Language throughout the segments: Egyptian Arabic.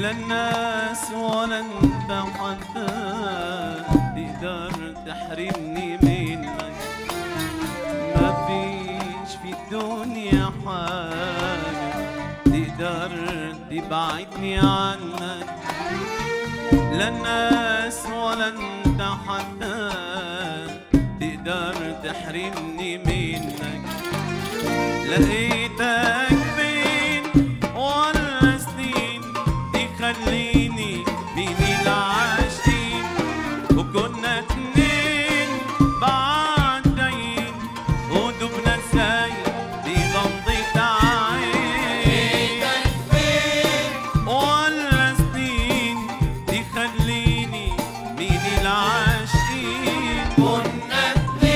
لا الناس ولا انت حتى تقدر تحرمني منك ما فيش في الدنيا حاجة تقدر تبعدني عنك لا الناس ولا انت حتى تقدر تحرمني منك لقيتك فين ولا سنين تخليني بين العاشقين وكنا اتنين بعدين ودبنا سايق بغمضة عين ولا سنين تخليني بين العاشقين كنا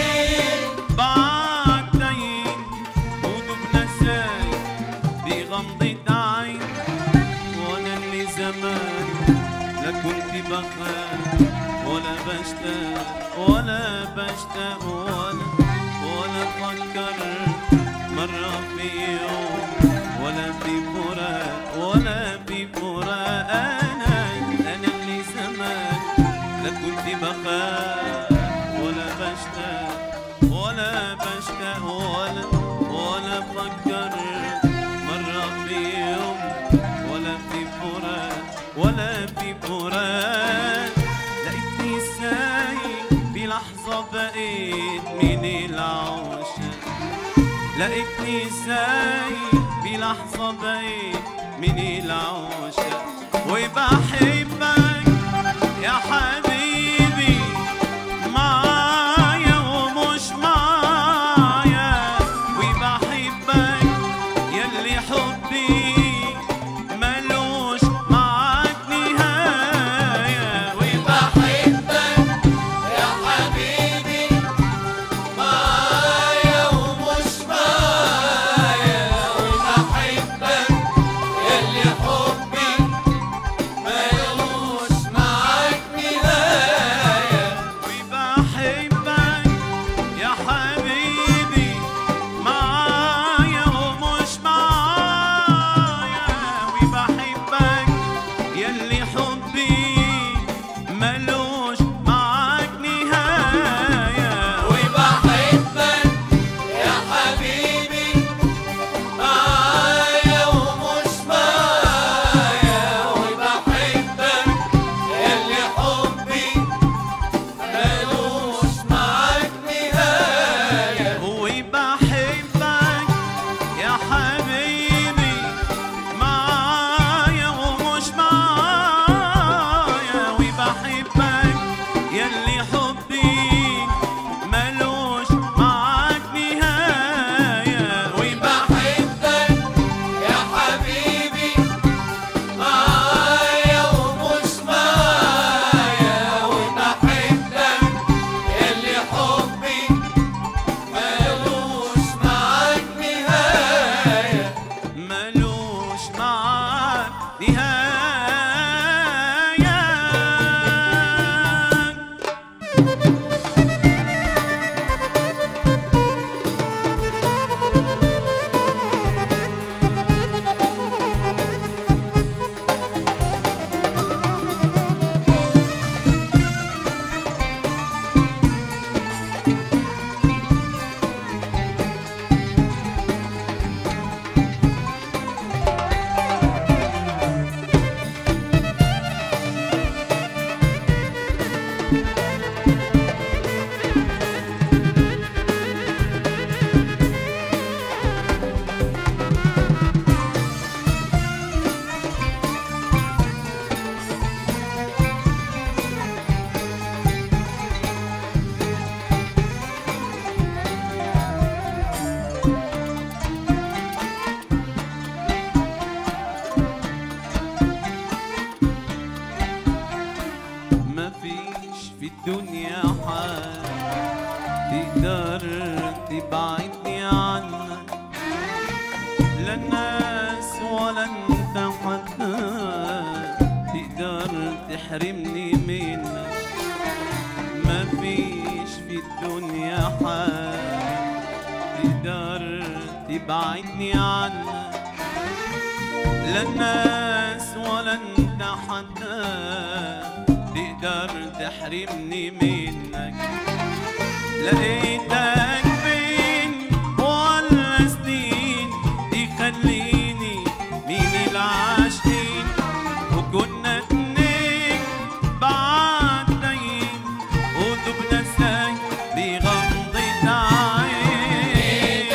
بعدين ودبنا سايق بغمضة عين وانا اللي زمان لا كنت بخاف ولا بشتاق ولا بشتاق ولا ولا فكرت مرة في يوم ولا في فراق ولا في فراق انا انا اللي زمان لا كنت بخاف ولا بشتاق ولا بشتاق ولا ولا فكرت مرة في يوم ولا في فراق ولا في فراق لقيتني سايق في لحظة بقيت من العشاق لقيتني سايق في لحظة بقيت من العشاق وبحبك يا حبيبي معايا ومش معايا وبحبك يلي حبي ملوش معاك نهاية وبحبك يا حبيبي معايا ومش معايا وبحبك يلي حبي ملوش معاك نهاية وبحبك يا حبيبي معايا ومش معايا وبحبك يلي حبي ملوش معاك نهاية وبحبك يا حبيبي معايا ومش معايا وبحبك يلي حبي ملوش معاك نهاية وبحبك يا حبيبي معايا ومش معايا وبحبك يلي حبي ملوش معاك نهاية وبحبك يا حبيبي معايا ومش معايا وبحبك يلي حبي ملوش معاك نهاية ملوش معاك نهاية ما فيش في الدنيا حال تقدر تبعدني عنك لا الناس ولا انت حتى تقدر تحرمني منك ما فيش في الدنيا حال تقدر تبعدني عنك لا الناس ولا انت حتى تقدر تحرمني منك لقيتك فين ولا سنين يخليني من العاشقين وكنا اتنين بعدين ودبنا ساي بغمضة عين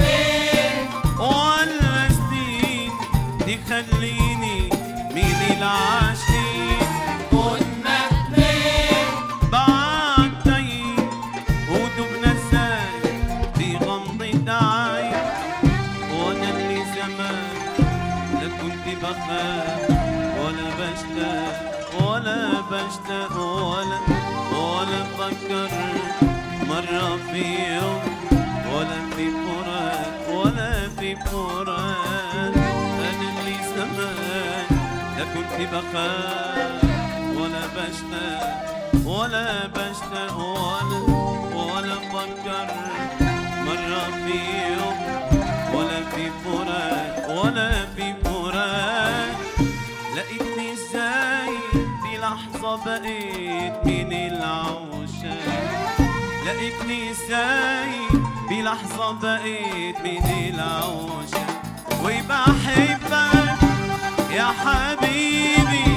ولا سنين تخليني من العاشقين كنا اتنين بعدين ودبنا ساي بغمضة عين وانا اللي زمان لا كنت بخاف ولا بشتاق ولا بشتاق ولا ولا فكر مرة في يوم ولا في فراق ولا في فراق انا اللي زمان لا كنت بخاف ولا بشتاق ولا بشتاق ولا ولا فكر مرة في يوم ولا في فراق ولا في فراق لقيتني ازاي في لحظة بقيت من العشاق لقيتني ازاي في لحظة بقيت من العشاق وبحبك يا حبيبي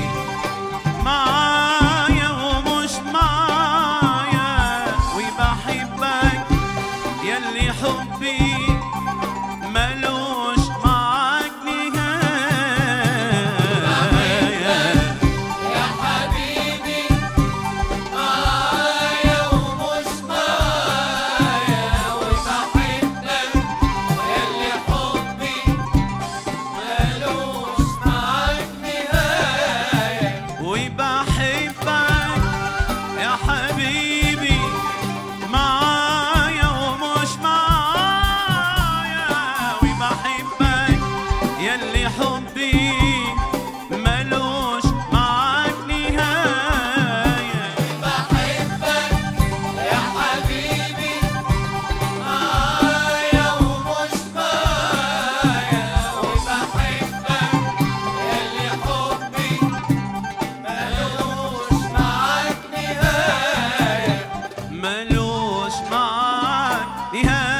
معايا ومش معايا وبحبك يلي حبي ملوش معاك نهاية يا حبيبي معايا ومش معايا وبحبك ياللي حبي ملوش معاك نهاية وبحبك يا حبيبي معايا ومش معايا وبحبك يلي حبي ملوش معاك نهاية بحبك يا حبيبي معايا ومش معايا وبحبك ياللي حبي ملوش معاك نهاية ملوش معاك نهاية